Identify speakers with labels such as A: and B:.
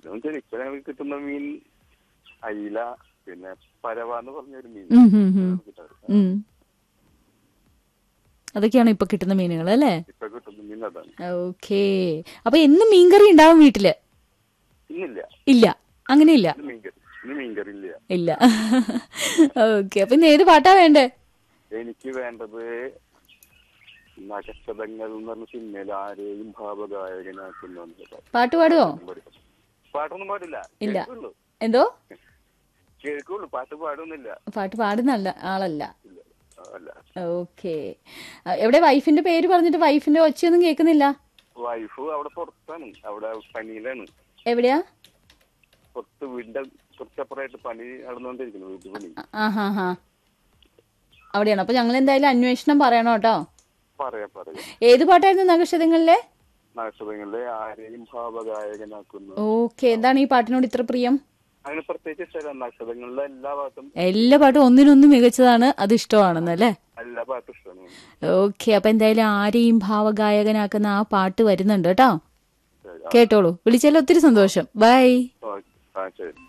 A: ഇതെന്ന് വെച്ചാൽ ഇപ്പൊ ഞങ്ങൾക്ക് കിട്ടുന്ന മീൻ അയില പിന്നെ പരവ എന്ന് പറഞ്ഞൊരു മീൻ
B: ഉം, ഉം, ഉം.
A: അതാണ് കിട്ടാറ്.
B: ഉം. അതൊക്കെയാണ് ഇപ്പൊ കിട്ടുന്ന മീനുകൾ അല്ലേ
A: ഇപ്പൊ കിട്ടുന്ന മീൻ അതാണ്
B: ഓക്കേ അപ്പൊ എന്നും മീൻകറി ഉണ്ടാവും വീട്ടില്
A: ഇന്നില്ല
B: ഇല്ല അങ്ങനെയില്ല
A: ഇന്ന് മീൻകറി ഇന്ന് മീൻകറി ഇല്ല
B: ഇല്ല ഓക്കെ അപ്പൊ ഇന്ന് ഏത് പാട്ടാ വേണ്ടേ
A: എനിക്ക് വേണ്ടത് നക്ഷതങ്ങൾ എന്ന് പറഞ്ഞ സിനിമയിൽ ആരെയും ഭാവഗായകനാക്കുന്ന
B: പാട്ട് പാടുവോ
A: പാട്ടൊന്നും പാടില്ല
B: ഇല്ല.
A: കേൾക്കുള്ളൂ
B: എന്തോ
A: കേൾക്കുള്ളൂ പാട്ട് പാടൊന്നുമില്ല
B: പാട്ട് പാടുന്ന അല്ല ആളല്ല
A: ഇല്ല അല്ല
B: ഓക്കെ എവിടെ വൈഫിന്റെ പേര് പറഞ്ഞിട്ട് വൈഫിന്റെ ഒച്ചയൊന്നും കേൾക്കുന്നില്ല
A: വൈഫ് അവിടെ പുറത്താണ് അവിടെ പണിയിലാണ്
B: എവിടെയാ
A: പുറത്ത് വീടിന്റെ കുറച്ചപ്പുറമായിട്ട് പണി നടന്നുകൊണ്ടിരിക്കുന്നു വീട്ടു പണി
B: ആ ഹാ ഹാ അവിടെയാണ് അപ്പൊ ഞങ്ങൾ എന്തായാലും അന്വേഷണം പറയണം കേട്ടോ
A: പറയാ പറയാ
B: ഏത് പാട്ടായിരുന്നു നഗക്ഷതങ്ങളിലെ
A: നക്ഷതങ്ങളിലെ ആരെയും ഭാവഗായകനാക്കുന്നു
B: ഓക്കെ എന്താണ് ഈ പാട്ടിനോട് ഇത്ര പ്രിയം
A: അങ്ങനെ പ്രത്യേകിച്ച് ഇഷ്ടമല്ല നക്ഷതങ്ങളിലെ എല്ലാ പാട്ടും
B: എല്ലാ പാട്ടും ഒന്നിനൊന്ന് മികച്ചതാണ് അത് ഇഷ്ടമാണെന്നല്ലേ
A: എല്ലാ പാട്ടും ഇഷ്ടമാണ്
B: ഓക്കെ അപ്പൊ എന്തായാലും ആരെയും ഭാവഗായകനാക്കുന്ന ആ പാട്ട് വരുന്നുണ്ട് കേട്ടോ
A: ശരി.
B: കേട്ടോളൂ വിളിച്ചാൽ ഒത്തിരി സന്തോഷം ബൈ
A: ആ, ആ ശരി